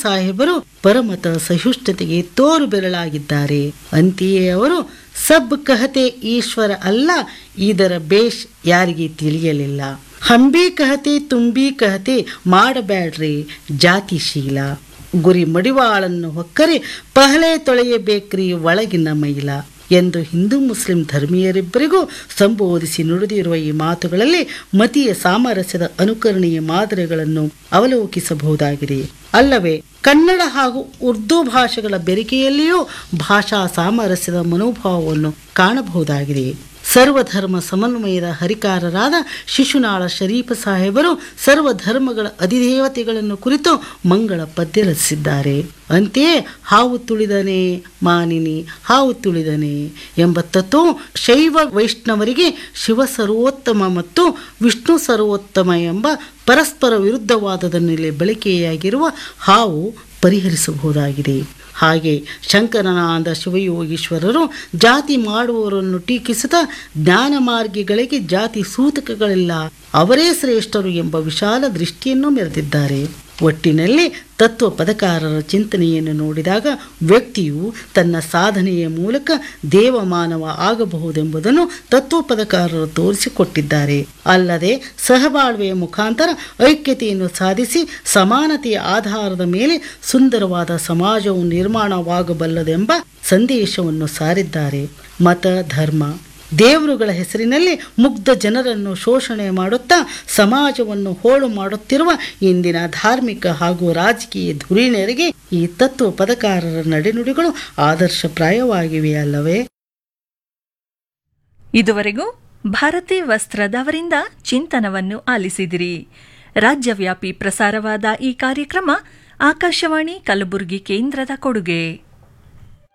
ಸಾಹೇಬರು ಪರಮತ ಸಹಿಷ್ಣುತೆಗೆ ತೋರು ಬೆರಳಾಗಿದ್ದಾರೆ ಅಂತೆಯೇ ಅವರು ಸಬ್ ಕಹತೆ ಈಶ್ವರ ಅಲ್ಲ ಇದರ ಬೇಷ್ ಯಾರಿಗೆ ತಿಳಿಯಲಿಲ್ಲ ಹಂಬಿ ಕಹತೆ ತುಂಬಿ ಕಹತೆ ಮಾಡಬ್ಯಾಡ್ರಿ ಜಾತಿಶೀಲ ಗುರಿ ಮಡಿವಾಳನ್ನು ಹೊಕ್ಕರೆ ಪಹಲೆ ತೊಳೆಯಬೇಕ್ರಿ ಒಳಗಿನ ಮೈಲ ಎಂದು ಹಿಂದೂ ಮುಸ್ಲಿಂ ಧರ್ಮೀಯರಿಬ್ಬರಿಗೂ ಸಂಬೋಧಿಸಿ ನುಡಿದಿರುವ ಈ ಮಾತುಗಳಲ್ಲಿ ಮತೀಯ ಸಾಮರಸ್ಯದ ಅನುಕರಣೀಯ ಮಾದರಿಗಳನ್ನು ಅವಲೋಕಿಸಬಹುದಾಗಿದೆ ಅಲ್ಲವೇ ಕನ್ನಡ ಹಾಗೂ ಉರ್ದು ಭಾಷೆಗಳ ಬೆರಿಕೆಯಲ್ಲಿಯೂ ಭಾಷಾ ಸಾಮರಸ್ಯದ ಮನೋಭಾವವನ್ನು ಕಾಣಬಹುದಾಗಿದೆ ಸರ್ವಧರ್ಮ ಸಮನ್ವಯದ ಹರಿಕಾರರಾದ ಶಿಶುನಾಳ ಶರೀಫ ಸಾಹೇಬರು ಸರ್ವಧರ್ಮಗಳ ಅಧಿದೇವತೆಗಳನ್ನು ಕುರಿತು ಮಂಗಳ ಪದ್ಯ ರಚಿಸಿದ್ದಾರೆ ಅಂತೆಯೇ ಹಾವು ತುಳಿದನೆ ಮಾನಿನಿ ಹಾವು ತುಳಿದನೆ ಎಂಬ ತತ್ವವು ಶೈವ ವೈಷ್ಣವರಿಗೆ ಶಿವ ಸರ್ವೋತ್ತಮ ಮತ್ತು ವಿಷ್ಣು ಸರ್ವೋತ್ತಮ ಎಂಬ ಪರಸ್ಪರ ವಿರುದ್ಧವಾದದ ಮೇಲೆ ಬಳಕೆಯಾಗಿರುವ ಹಾವು ಪರಿಹರಿಸಬಹುದಾಗಿದೆ ಹಾಗೆ ಶಂಕರನಾದ ಶಿವಯೋಗೀಶ್ವರರು ಜಾತಿ ಮಾಡುವವರನ್ನು ಟೀಕಿಸುತ್ತಾ ಜ್ಞಾನ ಮಾರ್ಗಿಗಳಿಗೆ ಜಾತಿ ಸೂತಕಗಳಿಲ್ಲ ಅವರೇ ಶ್ರೇಷ್ಠರು ಎಂಬ ವಿಶಾಲ ದೃಷ್ಟಿಯನ್ನು ಮೆರೆದಿದ್ದಾರೆ ಒಟ್ಟಿನಲ್ಲಿ ತತ್ವ ಪದಕಾರರ ಚಿಂತನೆಯನ್ನು ನೋಡಿದಾಗ ವ್ಯಕ್ತಿಯು ತನ್ನ ಸಾಧನೆಯ ಮೂಲಕ ದೇವಮಾನವ ಆಗಬಹುದೆಂಬುದನ್ನು ತತ್ವ ಪದಕಾರರು ತೋರಿಸಿಕೊಟ್ಟಿದ್ದಾರೆ ಅಲ್ಲದೆ ಸಹಬಾಳ್ವೆಯ ಮುಖಾಂತರ ಐಕ್ಯತೆಯನ್ನು ಸಾಧಿಸಿ ಸಮಾನತೆಯ ಆಧಾರದ ಮೇಲೆ ಸುಂದರವಾದ ಸಮಾಜವು ನಿರ್ಮಾಣವಾಗಬಲ್ಲದೆಂಬ ಸಂದೇಶವನ್ನು ಸಾರಿದ್ದಾರೆ ಮತ ಧರ್ಮ ದೇವರುಗಳ ಹೆಸರಿನಲ್ಲಿ ಮುಗ್ಧ ಜನರನ್ನು ಶೋಷಣೆ ಮಾಡುತ್ತಾ ಸಮಾಜವನ್ನು ಹೋಳು ಮಾಡುತ್ತಿರುವ ಇಂದಿನ ಧಾರ್ಮಿಕ ಹಾಗೂ ರಾಜಕೀಯ ಧುರೀಣರಿಗೆ ಈ ತತ್ವ ಪದಕಾರರ ನಡೆನುಡಿಗಳು ಆದರ್ಶಪ್ರಾಯವಾಗಿವೆ ಅಲ್ಲವೇ ಇದುವರೆಗೂ ಭಾರತಿ ವಸ್ತ್ರದವರಿಂದ ಚಿಂತನವನ್ನು ಆಲಿಸಿದಿರಿ ರಾಜ್ಯವ್ಯಾಪಿ ಪ್ರಸಾರವಾದ ಈ ಕಾರ್ಯಕ್ರಮ ಆಕಾಶವಾಣಿ ಕಲಬುರಗಿ ಕೇಂದ್ರದ ಕೊಡುಗೆ